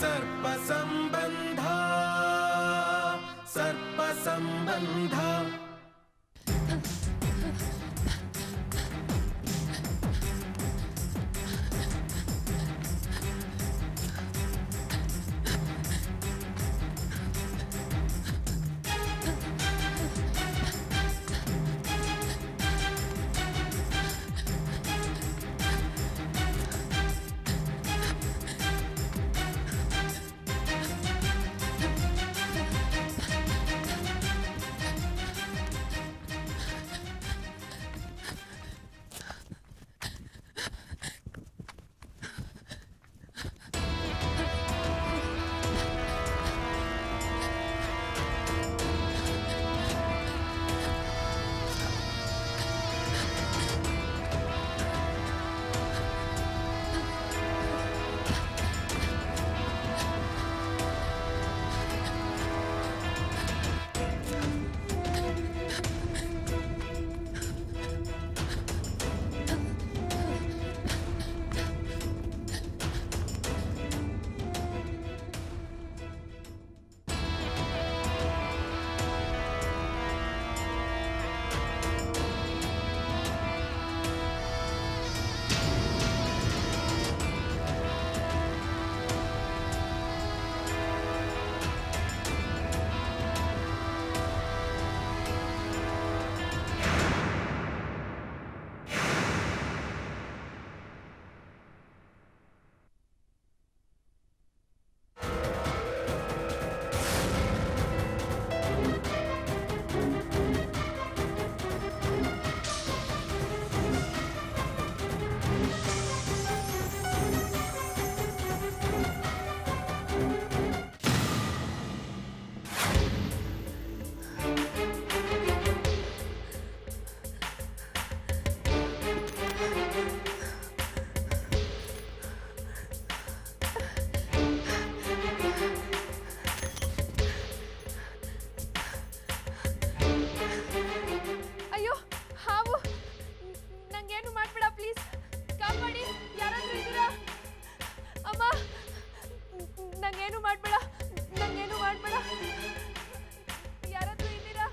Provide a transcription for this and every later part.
सर्पसम्बन्ध सर्पसम्बन्ध ಅಯ್ಯೋ ಹಾವು ನಂಗೇನು ಮಾಡ್ಬೇಡ ಪ್ಲೀಸ್ ಕಾಪಾಡಿ ಯಾರಾದ್ರೂ ಇದ್ದೀರಾ ಅಮ್ಮ ನಂಗೇನು ಮಾಡ್ಬೇಡ ನಂಗೇನು ಮಾಡ್ಬೇಡ ಯಾರಾದ್ರೂ ಇದ್ದೀರಾ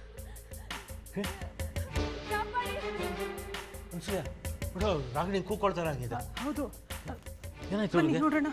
ಕಾಪಾಡಿ ಅನ್ಸೂಯ ಬಿಡು ರಾಗಿಣಿ ಕೂಕೊಳ್ತಾರಾಗಿದೆ ಹೌದು ಏನಾಯ್ತು ಬನ್ನಿ ಅವ್ಳಿಗೆ ನೋಡೋಣ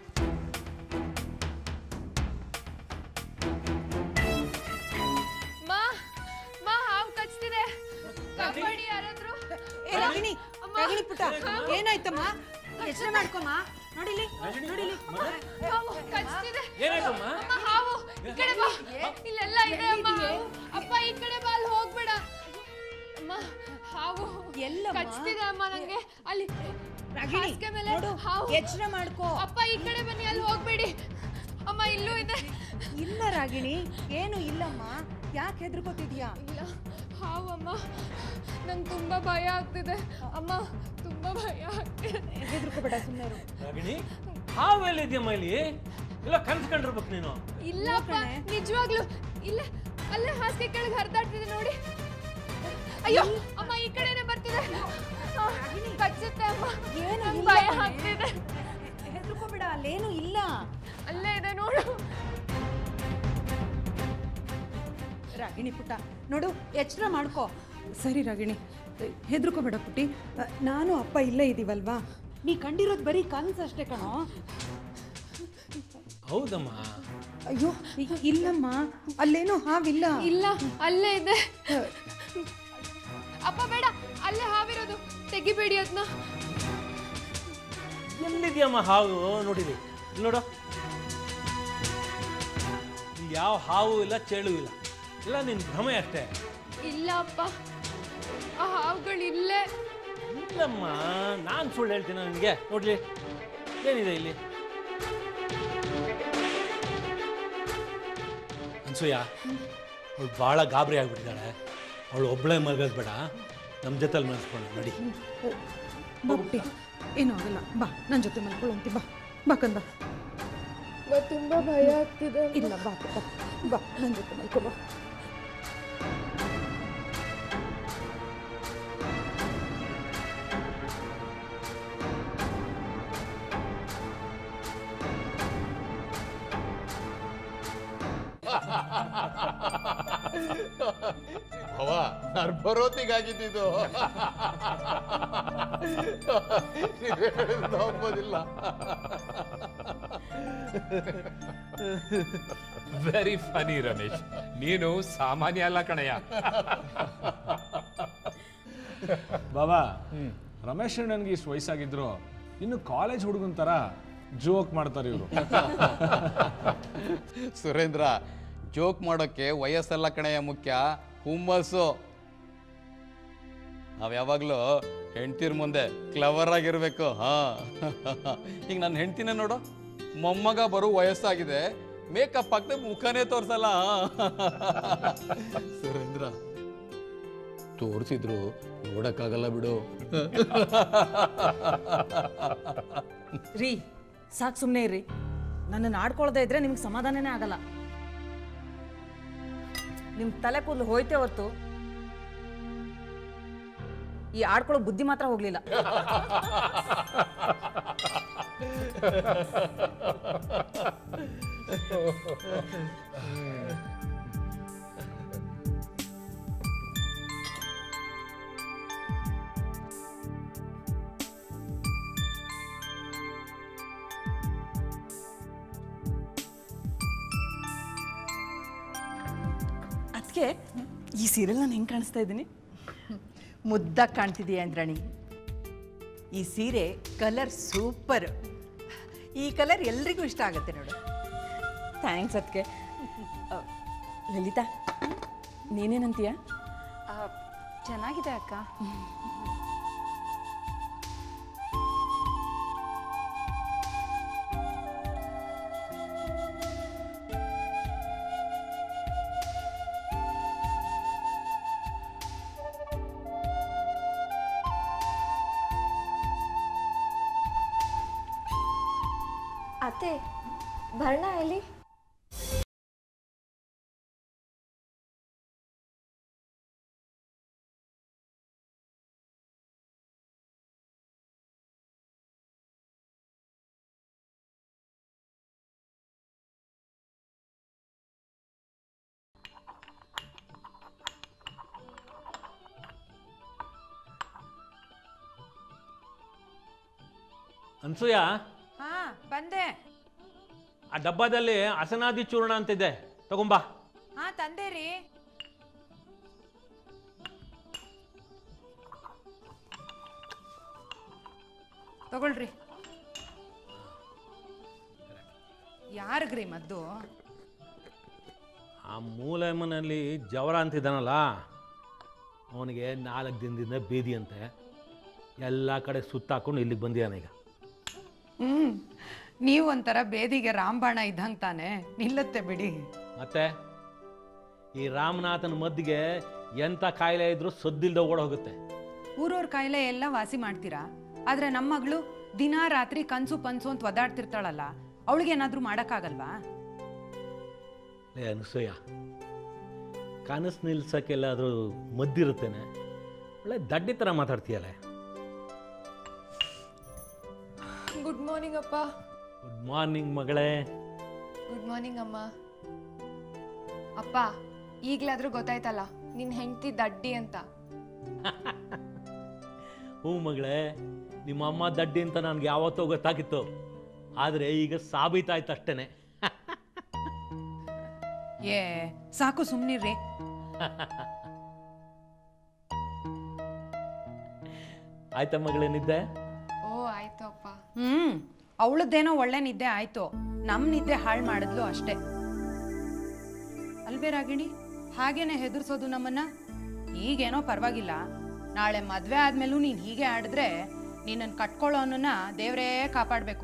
ಮಾ ಮಾ ಹಾವು ಕಚ್ತಿದೆ ಕಾಪಾಡಿ ಯಾರಾದ್ರೂ ಏ ರಾಗಿಣಿ ರಾಗಿಣಿ ಪುಟ್ಟ ಏನಾಯ್ತಮ್ಮ ಎಚ್ಚರ ಮಾಡ್ಕೊಮ್ಮ ನೋಡಿಲಿ ನೋಡಿಲಿ ಹಾವು ಕಚ್ತಿದೆ ಏನಾಯ್ತಮ್ಮ ಅಮ್ಮ ಹಾವು ಈ ಕಡೆ ಬಾ ಇಲ್ಲೆಲ್ಲ ಇದೆ ಅಮ್ಮ ಹಾವು. ಅಪ್ಪ ಈ ಕಡೆ ಬಾ ಅಲ್ಲಿ ಹೋಗ್ಬೇಡ ಅಮ್ಮ ಹಾವು ಎಲ್ಲಮ್ಮ? ಕಚ್ತಿದೆ ಅಮ್ಮ ನಂಗೆ ಅಲ್ಲಿ ರಾಗಿಣಿ ಹಾಸಿಗೆ ಮೇಲೆ ನೋಡು ಹಾವು ಎಚ್ಚರ ಮಾಡ್ಕೋ ಅಪ್ಪ ಈ ಕಡೆ ಬನ್ನಿ ಅಲ್ಲಿ ಹೋಗ್ಬೇಡಿ ಅಮ್ಮ ಇಲ್ಲೂ ಇದೆ ಇಲ್ಲ ರಾಗಿಣಿ ಏನು ಇಲ್ಲಮ್ಮ ಯಾಕೆ ಹೆದರ್ಕೋತಿದ್ಯಾ ಇಲ್ಲ ಹಾವು ಅಮ್ಮ ನಂಗೆ ತುಂಬಾ ಭಯ ಆಗ್ತಿದೆ ಅಮ್ಮ ತುಂಬಾ ಭಯ ಆಗ್ತಿದೆ ಹೆದರ್ಕೋಬೇಡ ಸುಮ್ಮನೆ ರಾಗಿಣಿ ಹಾವು ಎಲ್ಲಿದ್ಯಮ್ಮ ಇಲ್ಲಿ ಇಲ್ಲ ಕನ್ಸ್ಕೊಂಡಿರ್ಬೇಕು ನೀನು ಇಲ್ಲ ಅಪ್ಪ ನಿಜವಾಗ್ಲು ಇಲ್ಲ ಅಲ್ಲೇ ಹಾಸಿಗೆ ಕೆಳಗೆ ಹರಿದಾಡ್ತಿದೆ ನೋಡಿ ಅಯ್ಯೋ ಅಮ್ಮ ಈ ಕಡೆನೆ ಬರ್ತಿದೆ ಆ, ಕಚ್ಚುತ್ತೆ ಅಮ್ಮ ಏನು ನಂಗ್ ಇಲ್ಲ ಭಯ ಕಣೆ. ಆಗ್ತಿದೆ ಹೆದರ್ಕೋಬೇಡ ಅಲ್ಲೇನು ಇಲ್ಲ ಅಲ್ಲೇ ಇದೆ ನೋಡು ರಾಗಿಣಿ ಪುಟ್ಟ ನೋಡು ಎಚ್ಚರ ಮಾಡ್ಕೋ ಸರಿ ರಾಗಿಣಿ ಹೆದರ್ಕೋಬೇಡ ಪುಟ್ಟಿ ಅ, ನಾನು ಅಪ್ಪ ಇಲ್ಲೇ ಇದೀವಲ್ವಾ ನೀ ಕಂಡಿರೋದು ಬರೀ ಕನ್ಸು ಅಷ್ಟೇ ಕಣೋ ಹೌದಮ್ಮ ಅಯ್ಯೋ ಇ- ಇಲ್ಲಮ್ಮ ಅಲ್ಲೇನು ಹಾವಿಲ್ಲ ಇಲ್ಲ ಅಲ್ಲೇ ಇದೆ ಅಪ್ಪ ಬೇಡ ಅಲ್ಲೇ ಹಾವಿರೋದು ತೆಗಿಬೇಡಿ ಅದನ್ನ ಎಲ್ಲಿದ್ಯಮ್ಮ ಹಾವು ನೋಡಿರಿ ಇಲ್ಲಿ ನೋಡು ಇಲ್ಲಿ ಯಾವ ಹಾವು ಇಲ್ಲ ಚೇಳು ಇಲ್ಲ ಇಲ್ಲ ನಿನ್ ಭ್ರಮೆ ಅಷ್ಟೇ ಇಲ್ಲ ಅಪ್ಪ ಆ ಹಾವುಗಳು ಇಲ್ಲೇ ಇಲ್ಲಮ್ಮ ನಾನು ಸುಳ್ಳು ಹೇಳ್ತೀನಿ ನನಗೆ ನೋಡ್ಲಿ ಏನಿದೆ ಇಲ್ಲಿ ಅನ್ಸೂಯ ಅವಳು ಭಾಳ ಗಾಬರಿ ಆಗ್ಬಿಟ್ಟಿದ್ದಾಳೆ ಅವಳು ಒಬ್ಬಳೇ ಮಲಗೋದು ಬೇಡ ನಮ್ಮ ಜೊತೆಲಿ ಮಲಗಿಸ್ಕೊಂಡು ನಡಿ ಬಾ ಪುಟ್ಟಿ ಏನೂ ಆಗಲ್ಲ ಬಾ ನನ್ನ ಜೊತೆ ಮಲ್ಕೊಳ್ಳಂತಿ ಬಾ ಬಾ ಕಂದ ತುಂಬಾ ಭಯ ಆಗ್ತಿದೆ ಇಲ್ಲ ಬಾ ಪುಟ್ಟ ಬಾ ನನ್ನ ಜೊತೆ ಮಲ್ಕೋ ಬಾ ಅವ ನಾನು ಬರೋತಿಗಾಗಿದ್ದು ನಂಬೋದಿಲ್ಲ ವೆರಿ ಫನಿ ರಮೇಶ್ ನೀನು ಸಾಮಾನ್ಯ ಅಲ್ಲ ಕಣಯ್ಯ ಬಾಬಾ ರಮೇಶ್ ನನಗೆ ಇಷ್ಟು ವಯಸ್ಸಾಗಿದ್ರು ಇನ್ನು ಕಾಲೇಜ್ ಹುಡುಗನ ಥರ ಜೋಕ್ ಮಾಡ್ತಾರೆ ಇವರು ಸುರೇಂದ್ರ ಜೋಕ್ ಮಾಡೋಕ್ಕೆ ವಯಸ್ಸೆಲ್ಲ ಕಣೆಯ ಮುಖ್ಯ ಹುಮ್ಮಸ್ಸು ನಾವ್ ಯಾವಾಗಲೂ ಹೆಂಡ್ತಿರ್ ಮುಂದೆ ಕ್ಲವರ್ ಆಗಿರ್ಬೇಕು ಹಾ ಈಗ ನನ್ನ ಹೆಂಡ್ತಿನ ನೋಡು ಮೊಮ್ಮಗ ಬರೋ ವಯಸ್ಸಾಗಿದೆ ಮೇಕಪ್ ಹಾಕ್ದೆ ಮುಖನೇ ತೋರ್ಸಲ್ಲ ಸುರೇಂದ್ರ ತೋರಿಸಿದ್ರು ನೋಡಕ್ಕಾಗಲ್ಲ ಬಿಡು ರೀ ಸಾಕು ಸುಮ್ಮನೆ ಇರ್ರಿ ನನ್ನನ್ನು ಆಡ್ಕೊಳ್ದೇ ಇದ್ರೆ ನಿಮ್ಗೆ ಸಮಾಧಾನನೇ ಆಗಲ್ಲ ನಿಮ್ಮ ತಲೆ ಕೂದಲು ಹೋಯ್ತೆ ಹೊರ್ತು ಈ ಆಡ್ಕೊಳ್ಳೋ ಬುದ್ಧಿ ಮಾತ್ರ ಹೋಗ್ಲಿಲ್ಲ ಅದಕ್ಕೆ ಈ ಸೀರಿಯಲ್ ನಾನು ಹೆಂಗೆ ಕಾಣಿಸ್ತಾ ಇದ್ದೀನಿ ಮುದ್ದಾಗಿ ಕಾಣ್ತಿದೀಯ ಅಂದ್ರಣಿ ಈ ಸೀರೆ ಕಲರ್ ಸೂಪರ್ ಈ ಕಲರ್ ಎಲ್ರಿಗೂ ಇಷ್ಟ ಆಗುತ್ತೆ ನೋಡು ಥ್ಯಾಂಕ್ಸ್ ಅದಕ್ಕೆ ಲಲಿತಾ ನೀನೇನಂತೀಯ ಚೆನ್ನಾಗಿದೆ ಅಕ್ಕ ಅತ್ತೆ ಭರಣ ಎಲ್ಲಿ ಅನ್ಸೂಯ ಹಾ ಬಂದೆ ಆ ಡಬ್ಬದಲ್ಲಿ ಅಸನಾದಿ ಚೂರ್ಣ ಅಂತಿದೆ ತಗೊಂಬಾ ಹಾ ತಂದೆ ರೀ ತಗೊಳ್ರಿ ಯಾರಿಗ್ರಿ ಮದ್ದು ಆ ಮೂಲೆಮನಲ್ಲಿ ಜವರ ಅಂತಿದ್ದಾನಲ್ಲ ಅವನಿಗೆ ನಾಲ್ಕು ದಿನದಿಂದ ಬೇದಿ ಅಂತೆ ಎಲ್ಲ ಕಡೆ ಸುತ್ತಾಕೊಂಡು ಇಲ್ಲಿಗೆ ಬಂದಿದ್ದಾನೆ ಈಗ ಹ್ಮ್ ನೀವು ಒಂಥರ ಬೇದಿಗೆ ರಾಂಬಾಣ ಇದ್ದಂಗೆ ತಾನೆ ನಿಲ್ಲತ್ತೆ ಬಿಡಿ ಮತ್ತೆ ಈ ರಾಮನಾಥನ ಮದ್ದಿಗೆ ಎಂಥ ಕಾಯಿಲೆ ಇದ್ರೂ ಸದ್ದಿಲ್ದ ಓಡ ಹೋಗುತ್ತೆ ಊರವ್ರ ಕಾಯಿಲೆ ಎಲ್ಲ ವಾಸಿ ಮಾಡ್ತೀರಾ ಆದ್ರೆ ನಮ್ಮ ಮಗಳು ದಿನಾ ರಾತ್ರಿ ಕನ್ಸು ಪನ್ಸು ಅಂತ ಒದಾಡ್ತಿರ್ತಾಳಲ್ಲ ಅವಳಿಗೇನಾದ್ರೂ ಮಾಡಕ್ಕಾಗಲ್ವಾ ಲೇ ಅನಸೂಯ ಕನಸು ನಿಲ್ಸಕ್ಕೆಲ್ಲಾದರೂ ಮದ್ದಿರುತ್ತೇನೆ ಒಳ್ಳೆ ದಡ್ಡಿ ಥರ ಮಾತಾಡ್ತೀಯಲ್ಲ ಗುಡ್ ಮಾರ್ನಿಂಗ್ ಅಪ್ಪ ಗುಡ್ ಮಾರ್ನಿಂಗ್ ಮಗಳೇ ಗುಡ್ ಮಾರ್ನಿಂಗ್ ಅಮ್ಮ ಅಪ್ಪ ಈಗ್ಲಾದ್ರೂ ಗೊತ್ತಾಯ್ತಲ್ಲ ನಿನ್ ಹೆಂಡತಿ ದಡ್ಡಿ ಅಂತ ಹ್ಞೂ ಮಗಳೇ ನಿಮ್ಮ ಅಮ್ಮ ದಡ್ಡಿ ಅಂತ ನನಗೆ ಯಾವತ್ತೋ ಗೊತ್ತಾಗಿತ್ತು ಆದರೆ ಈಗ ಸಾಬೀತಾಯ್ತು ಅಷ್ಟೇನೆ ಏ ಸಾಕು ಸುಮ್ನಿರ್ರಿ ಆಯ್ತಾ ಮಗಳೇನಿದ್ದೆ ಓ ಆಯ್ತು ಅಪ್ಪ ಹ್ಮ್ ಅವಳದ್ದೇನೋ ಒಳ್ಳೆ ನಿದ್ದೆ ಆಯ್ತು ನಮ್ ನಿದ್ದೆ ಹಾಳು ಮಾಡಿದ್ಲು ಅಷ್ಟೇ ಅಲ್ವೇ ರಾಗಿಣಿ ಹಾಗೇನೆ ಹೆದರ್ಸೋದು ನಮ್ಮನ್ನ ಈಗೇನೋ ಪರವಾಗಿಲ್ಲ ನಾಳೆ ಮದ್ವೆ ಆದ್ಮೇಲೂ ನೀನ್ ಹೀಗೆ ಆಡಿದ್ರೆ ನಿನ್ನನ್ ಕಟ್ಕೊಳ್ಳೋನನ್ನ ದೇವ್ರೇ ಕಾಪಾಡ್ಬೇಕು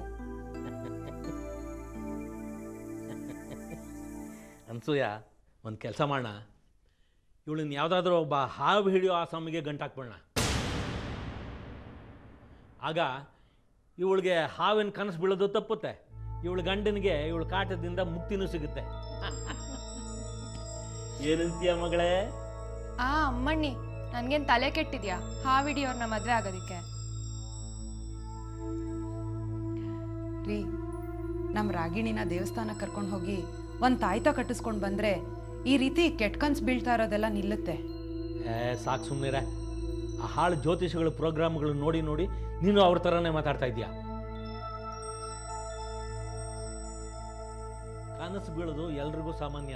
ಅನ್ಸೂಯ ಒಂದು ಕೆಲಸ ಮಾಡೋಣ ಇವಳನ್ನ ಯಾವುದಾದ್ರೂ ಒಬ್ಬ ಹಾವು ಹಿಡಿಯೋ ಆಸಾಮಿಗೆ ಗಂಟಾಕ್ಬಿಡೋಣ ಆಗ ಇವಳಿಗೆ ಹಾವಿನ ಕನಸು ಬೀಳೋದು ತಪ್ಪುತ್ತೆ ಇವಳ ಗಂಡನಿಗೆ ಇವಳ ಕಾಟದಿಂದ ಮುಕ್ತಿನೂ ಸಿಗುತ್ತೆ ಏನಂತೀಯ ಮಗಳೇ ಆ ಅಮ್ಮಣ್ಣಿ ನನ್ಗೇನ್ ತಲೆ ಕೆಟ್ಟಿದ್ಯಾ ಹಾವಿಡಿಯೋರ್ನ ಮದ್ವೆ ಆಗೋದಿಕ್ಕೆ ರೀ ನಮ್ಮ ರಾಗಿಣಿನ ದೇವಸ್ಥಾನ ಕರ್ಕೊಂಡು ಹೋಗಿ ಒಂದು ತಾಯ್ತ ಕಟ್ಟಿಸ್ಕೊಂಡು ಬಂದರೆ ಈ ರೀತಿ ಕೆಟ್ಟ ಕನ್ಸು ಬೀಳ್ತಾ ಇರೋದೆಲ್ಲ ನಿಲ್ಲುತ್ತೆ ಏ ಸಾಕು ಸುಮ್ಮನಿರ ಆ ಹಾಳು ಜ್ಯೋತಿಷಗಳ ಪ್ರೋಗ್ರಾಮ್ಗಳು ನೋಡಿ ನೋಡಿ ನೀನು ಅವ್ರ ಥರನೇ ಮಾತಾಡ್ತಾ ಇದೀಯ ಕನಸು ಬೀಳೋದು ಎಲ್ರಿಗೂ ಸಾಮಾನ್ಯ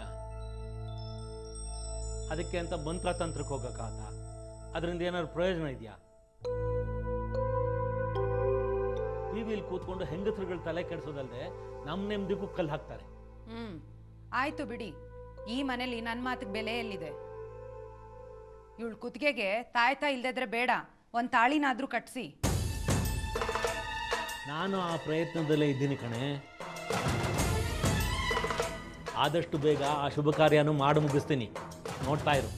ಅದಕ್ಕೆ ಅಂತ ಮಂತ್ರ ತಂತ್ರಕ್ಕೆ ಹೋಗಕ್ಕಾಗ ಅದರಿಂದ ಏನಾದ್ರು ಪ್ರಯೋಜನ ಇದೆಯಾ ಟಿವಿಲಿ ಕೂತ್ಕೊಂಡು ಹೆಂಗಸರುಗಳ ತಲೆ ಕೆಡಿಸೋದಲ್ಲದೆ ನಮ್ಮ ನೆಮ್ಮದಿಗೂ ಕಲ್ಲು ಹಾಕ್ತಾರೆ ಹ್ಞೂ ಆಯಿತು ಬಿಡಿ ಈ ಮನೇಲಿ ನನ್ನ ಮಾತಿಗೆ ಬೆಲೆ ಎಲ್ಲಿದೆ ಇವಳು ಕುತ್ತಿಗೆಗೆ ತಾಯ್ತಾ ಇಲ್ದಿದ್ರೆ ಬೇಡ ಒಂದು ತಾಳಿನಾದರೂ ಕಟ್ಸಿ ನಾನು ಆ ಪ್ರಯತ್ನದಲ್ಲೇ ಇದ್ದೀನಿ ಕಣೆ ಆದಷ್ಟು ಬೇಗ ಆ ಶುಭ ಕಾರ್ಯನೂ ಮಾಡಿ ಮುಗಿಸ್ತೀನಿ ನೋಡ್ತಾ ಇರು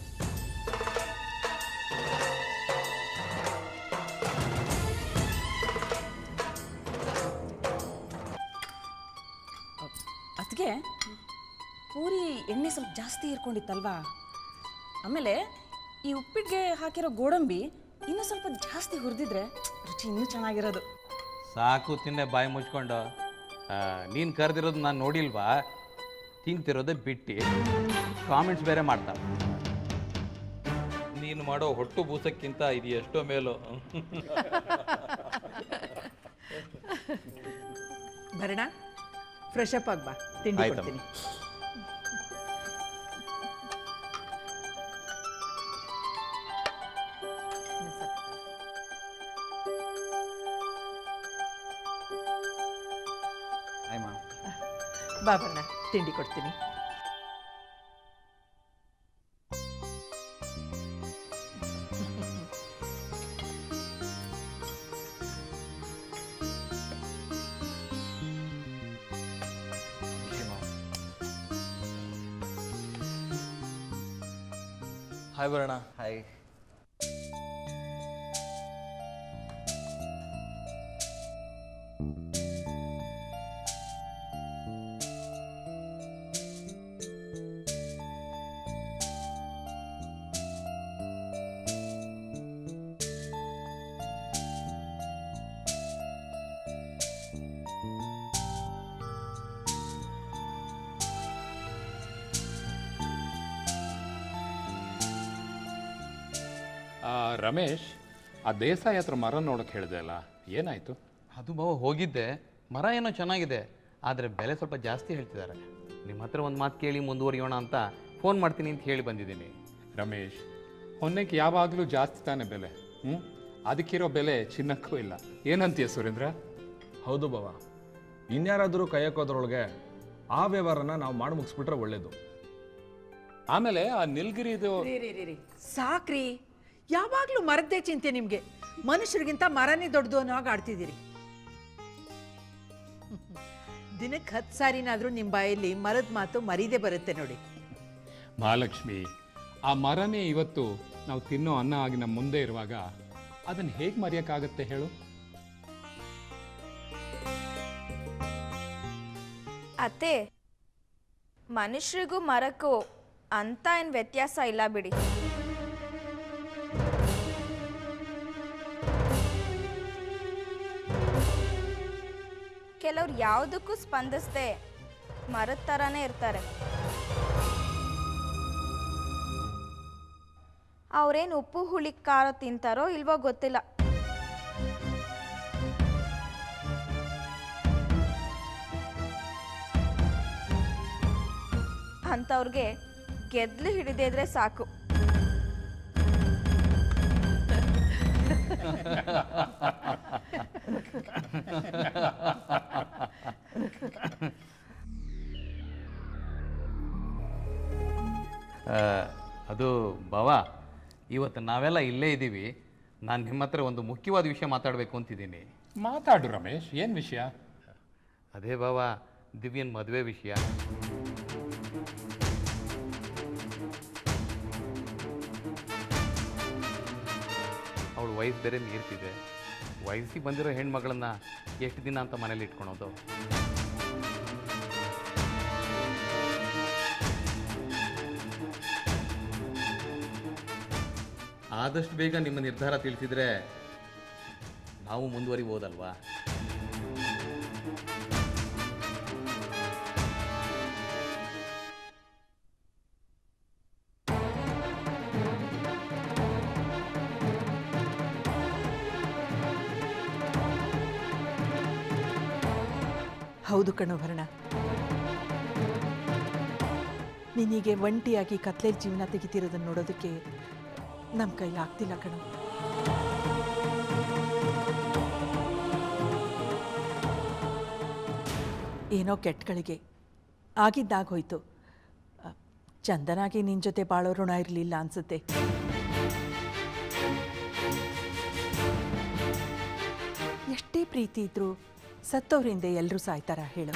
ಅದಕ್ಕೆ ಪೂರಿ ಎಣ್ಣೆ ಸ್ವಲ್ಪ ಜಾಸ್ತಿ ಇರ್ಕೊಂಡಿತ್ತಲ್ವಾ ಆಮೇಲೆ ಈ ಉಪ್ಪಿಟ್ಟಿಗೆ ಹಾಕಿರೋ ಗೋಡಂಬಿ ಇನ್ನೂ ಸ್ವಲ್ಪ ಜಾಸ್ತಿ ಹುರಿದಿದ್ರೆ ರುಚಿ ಇನ್ನೂ ಚೆನ್ನಾಗಿರೋದು ಸಾಕು ತಿನ್ನೆ ಬಾಯಿ ಮುಚ್ಕೊಂಡು ನೀನು ಕರೆದಿರೋದು ನಾನು ನೋಡಿಲ್ವಾ ತಿಂತಿರೋದೇ ಬಿಟ್ಟು ಕಾಮೆಂಟ್ಸ್ ಬೇರೆ ಮಾಡ್ತಾ ನೀನು ಮಾಡೋ ಹೊಟ್ಟು ಬೂಸಕ್ಕಿಂತ ಇದು ಎಷ್ಟೋ ಮೇಲು ಭರಣ ಫ್ರೆಶ್ ಅಪ್ ಆಗಿ ಬಾ ತಿಂಡಿ ಆಯ್ತಮ್ಮ. ಕೊಡ್ತೀನಿ ಬಾ ಬಣ್ಣ ತಿಂಡಿ ಕೊಡ್ತೀನಿ ಹಾಯ್ ಬರೋಣ ಹಾಯ್ ಆ, ರಮೇಶ್ ಆ ದೇಸಾಯಿ ಹತ್ರ ಮರ ನೋಡಕ್ಕೆ ಹೇಳಿದೆ ಅಲ್ಲ ಏನಾಯ್ತು ಅದು ಬಾವ ಹೋಗಿದ್ದೆ ಮರ ಏನೋ ಚೆನ್ನಾಗಿದೆ ಆದರೆ ಬೆಲೆ ಸ್ವಲ್ಪ ಜಾಸ್ತಿ ಹೇಳ್ತಿದ್ದಾರೆ ನಿಮ್ಮ ಹತ್ರ ಒಂದು ಮಾತು ಕೇಳಿ ಮುಂದುವರಿಯೋಣ ಅಂತ ಫೋನ್ ಮಾಡ್ತೀನಿ ಅಂತ ಹೇಳಿ ಬಂದಿದ್ದೀನಿ ರಮೇಶ್ ಹೊನ್ನೆಗೆ ಯಾವಾಗಲೂ ಜಾಸ್ತಿ ತಾನೆ ಬೆಲೆ ಹ್ಞೂ ಅದಕ್ಕಿರೋ ಬೆಲೆ ಚಿನ್ನಕ್ಕೂ ಇಲ್ಲ ಏನಂತೀಯ ಸುರೇಂದ್ರ ಹೌದು ಬಾವ ಇನ್ಯಾರಾದರೂ ಕೈಯಕ್ಕೋದ್ರೊಳಗೆ ಆ ವ್ಯವಹಾರನ ನಾವು ಮಾಡಿ ಮುಗಿಸ್ಬಿಟ್ರೆ ಒಳ್ಳೇದು ಆಮೇಲೆ ಆ ನಿಲ್ಗಿರಿದು ರೀ ರೀ ರೀ ರೀ ಸಾಕ್ರಿ ಯಾವಾಗಲೂ ಮರದ್ದೇ ಚಿಂತೆ ನಿಮಗೆ ಮನುಷ್ಯರಿಗಿಂತ ಮರನೇ ದೊಡ್ಡದು ಅನ್ನೋ ಹಾಗೆ ಆಡ್ತಿದ್ದೀರಿ ದಿನಕ್ಕೆ ಹತ್ತು ಸಾರಿನಾದರೂ ನಿಮ್ಮ ಬಾಯಲ್ಲಿ ಮರದ ಮಾತು ಮರೀದೇ ಬರುತ್ತೆ ನೋಡಿ ಮಹಾಲಕ್ಷ್ಮಿ ಆ ಮರನೇ ಇವತ್ತು ನಾವು ತಿನ್ನೋ ಅನ್ನ ಆಗಿ ನಮ್ಮ ಮುಂದೆ ಇರುವಾಗ ಅದನ್ನು ಹೇಗೆ ಮರೆಯೋಕ್ಕಾಗತ್ತೆ ಹೇಳು ಅತ್ತೆ ಮನುಷ್ಯರಿಗೂ ಮರಕ್ಕೂ ಅಂತ ಏನು ವ್ಯತ್ಯಾಸ ಇಲ್ಲ ಬಿಡಿ ಕೆಲವ್ರು ಯಾವುದಕ್ಕೂ ಸ್ಪಂದಿಸದೆ ಮರದ ಥರನೇ ಇರ್ತಾರೆ ಅವ್ರೇನು ಉಪ್ಪು ಹುಳಿ ಖಾರ ತಿಂತಾರೋ ಇಲ್ವೋ ಗೊತ್ತಿಲ್ಲ ಅಂಥವ್ರಿಗೆ ಗೆದ್ಲು ಹಿಡಿದೇ ಇದ್ರೆ ಸಾಕು ಆ, ಅದು ಬಾವ ಇವತ್ತು ನಾವೆಲ್ಲ ಇಲ್ಲೇ ಇದ್ದೀವಿ ನಾನು ನಿಮ್ಮ ಹತ್ರ ಒಂದು ಮುಖ್ಯವಾದ ವಿಷಯ ಮಾತಾಡಬೇಕು ಅಂತಿದ್ದೀನಿ ಮಾತಾಡು ರಮೇಶ್ ಏನು ವಿಷಯ ಅದೇ ಬಾವ ದಿವ್ಯನ್ ಮದುವೆ ವಿಷಯ ಅವಳು ವಯಸ್ಸು ಬೇರೆ ಮೀರ್ತಿದೆ ವಯಸ್ಸಿಗೆ ಬಂದಿರೋ ಹೆಣ್ಮಗಳನ್ನ ಎಷ್ಟು ದಿನ ಅಂತ ಮನೇಲಿ ಇಟ್ಕೊಳೋದು ಆದಷ್ಟು ಬೇಗ ನಿಮ್ಮ ನಿರ್ಧಾರ ತಿಳಿಸಿದ್ರೆ ನಾವು ಮುಂದುವರಿಬೋದಲ್ವಾ ಹೌದು ಕಣೋ ಭರಣ ನೀನೀಗೆ ಒಂಟಿಯಾಗಿ ಕತ್ಲೇಲಿ ಜೀವನ ತೆಗಿತಿರೋದನ್ನ ನೋಡೋದಕ್ಕೆ ನಮ್ಮ ಕೈಲಿ ಆಗ್ತಿಲ್ಲ ಕಣೋ ಏನೋ ಕೆಟ್ಟಗಳಿಗೆ ಆಗಿದ್ದಾಗೋಯ್ತು ಅ, ಚಂದನಾಗಿ ನಿನ್ನ ಜೊತೆ ಬಾಳೋ ಋಣ ಇರಲಿಲ್ಲ ಅನ್ಸುತ್ತೆ ಎಷ್ಟೇ ಪ್ರೀತಿ ಇದ್ರೂ ಸತ್ತವ್ರಿಂದ ಎಲ್ಲರೂ ಸಾಯ್ತಾರ ಹೇಳು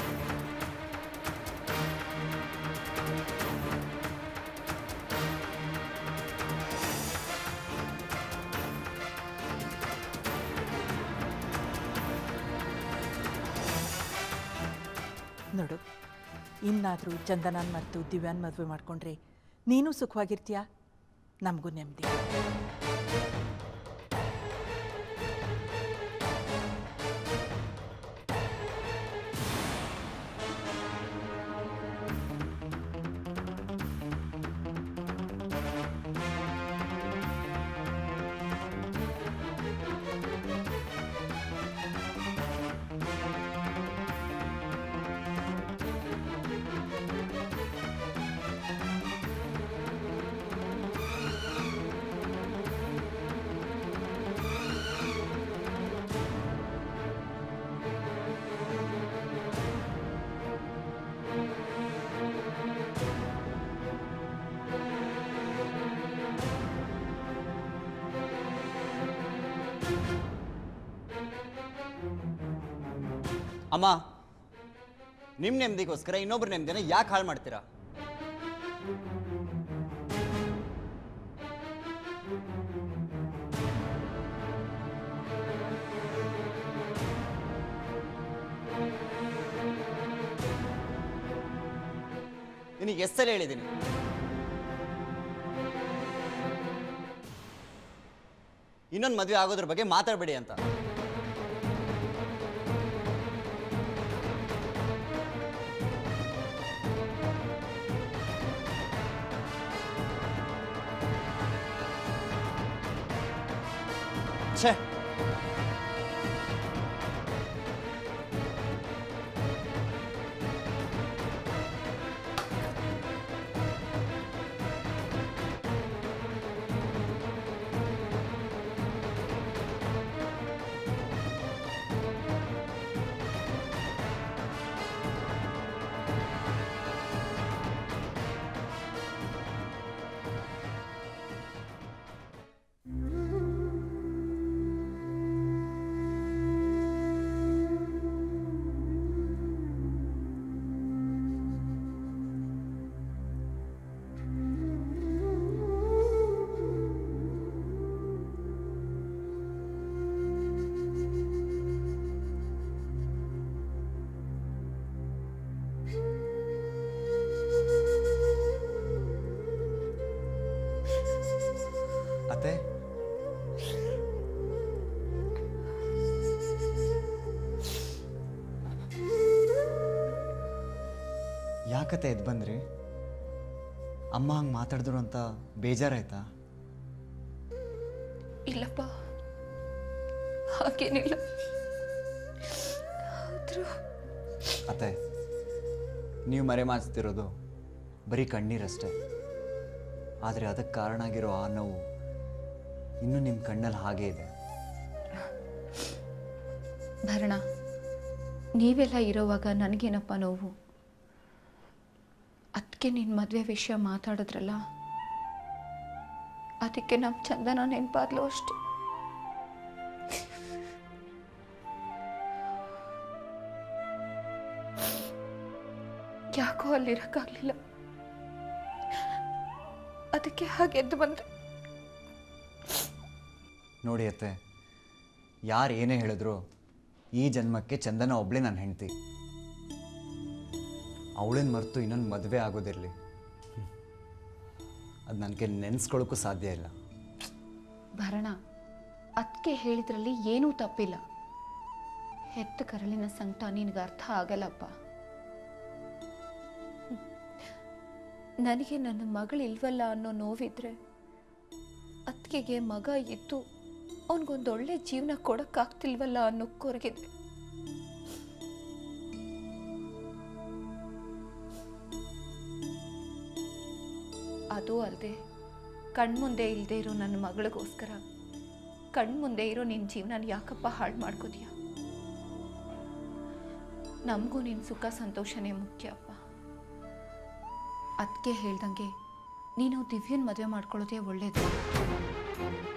ನೋಡು ಇನ್ನಾದರೂ ಚಂದನಾನ್ ಮರೆತು ದಿವ್ಯಾನ್ ಮದುವೆ ಮಾಡ್ಕೊಂಡ್ರೆ ನೀನು ಸುಖವಾಗಿರ್ತೀಯಾ ನಮಗೂ ನೆಮ್ಮದಿ ಅಮ್ಮ ನಿಮ್ಮ ನೆಮ್ಮದಿಗೋಸ್ಕರ ಇನ್ನೊಬ್ರ ನೆಮ್ಮದಿನ ಯಾಕೆ ಹಾಳು ಮಾಡ್ತೀರಾ ನಿನಗೆ ಎಷ್ಟು ಸಲ ಹೇಳಿದ್ದೀನಿ ಇನ್ನೊಂದು ಮದುವೆ ಆಗೋದ್ರ ಬಗ್ಗೆ ಮಾತಾಡಬೇಡಿ ಅಂತ ಛೇ ಅತ್ತೆ ಯಾಕತ್ತೆ ಎದ್ದು ಬಂದ್ರಿ ಅಮ್ಮ ಹಂಗೆ ಮಾತಾಡಿದ್ರು ಅಂತ ಬೇಜಾರಾಯ್ತಾ ಇಲ್ಲಪ್ಪ ಹಾಗೇನಿಲ್ಲ ಆದ್ರೂ ಅತ್ತೆ ನೀವು ಮರೆ ಮಾಚ್ತಿರೋದು ಬರೀ ಕಣ್ಣೀರಷ್ಟೇ ಆದರೆ ಅದಕ್ಕೆ ಕಾರಣ ಆಗಿರೋ ಆ ನೋವು ಇನ್ನೂ ನಿಮ್ಮ ಕಣ್ಣಲ್ಲಿ ಹಾಗೇ ಇದೆ ಭರಣ ನೀವೆಲ್ಲ ಇರೋವಾಗ ನನಗೇನಪ್ಪ ನೋವು ಅದಕ್ಕೆ ನಿನ್ನ ಮದುವೆ ವಿಷಯ ಮಾತಾಡಿದ್ರಲ್ಲ ಅದಕ್ಕೆ ನಮ್ಮ ಚಂದನ ನೆನಪಾದ್ಲು ಅಷ್ಟೆ ಯಾಕೋ ಅಲ್ಲಿರೋಕ್ಕಾಗಲಿಲ್ಲ ಅದಕ್ಕೆ ಹಾಗೆ ಎದ್ದು ಬಂದೆ ನೋಡಿ ಅತ್ತೆ ಯಾರು ಏನೇ ಹೇಳಿದ್ರು ಈ ಜನ್ಮಕ್ಕೆ ಚಂದನ ಒಬ್ಳೆ ನನ್ನ ಹೆಂಡತಿ ಅವಳನ್ನ ಮರೆತು ಇನ್ನೊಂದು ಮದುವೆ ಆಗೋದಿರಲಿ ಅದು ನನಗೆ ನೆನೆಸ್ಕೊಳ್ಳೋಕ್ಕೂ ಸಾಧ್ಯ ಇಲ್ಲ ಭರಣ ಅದಕ್ಕೆ ಹೇಳಿದ್ರಲ್ಲಿ ಏನೂ ತಪ್ಪಿಲ್ಲ ಹೆತ್ತ ಕರಳಿನ ಸಂಕಟ ನಿನಗೆ ಅರ್ಥ ಆಗಲ್ಲಪ್ಪ ನನಗೆ ನನ್ನ ಮಗಳಿಲ್ವಲ್ಲ ಅನ್ನೋ ನೋವಿದ್ರೆ ಅತ್ತಿಗೆಗೆ ಮಗ ಇತ್ತು ಅವನಿಗೊಂದು ಒಳ್ಳೆ ಜೀವನ ಕೊಡೋಕ್ಕಾಗ್ತಿಲ್ವಲ್ಲ ಅನ್ನೋ ಕೊರಗಿದೆ ಅದೂ ಅಲ್ಲದೆ ಕಣ್ಮುಂದೆ ಇಲ್ಲದೆ ಇರೋ ನನ್ನ ಮಗಳಿಗೋಸ್ಕರ ಕಣ್ಮುಂದೆ ಇರೋ ನಿನ್ನ ಜೀವನ ಯಾಕಪ್ಪ ಹಾಳು ಮಾಡ್ಕೋತೀಯ ನಮಗೂ ನಿನ್ನ ಸುಖ ಸಂತೋಷನೇ ಮುಖ್ಯ ಅಪ್ಪ ಅದಕ್ಕೆ ಹೇಳ್ದಂಗೆ ನೀನು ದಿವ್ಯನ್ ಮದುವೆ ಮಾಡ್ಕೊಳ್ಳೋದೇ ಒಳ್ಳೇದು